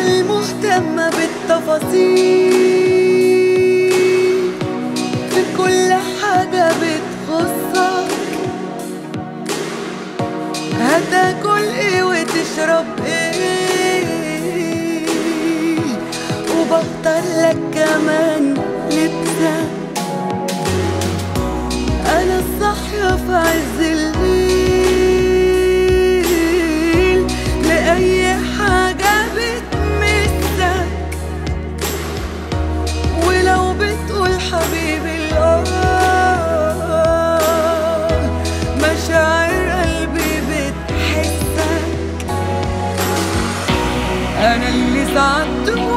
المهتمة بالتفاصيل في كل حاجة بتخصك هتاكل ايه وتشرب ايه وبختار لك كمان لبسك انا الصاحية في عز الليل لأي حاجة بتمسك ولو بتقول حبيبي الآه مشاعر قلبي بتحسك أنا اللي ساعات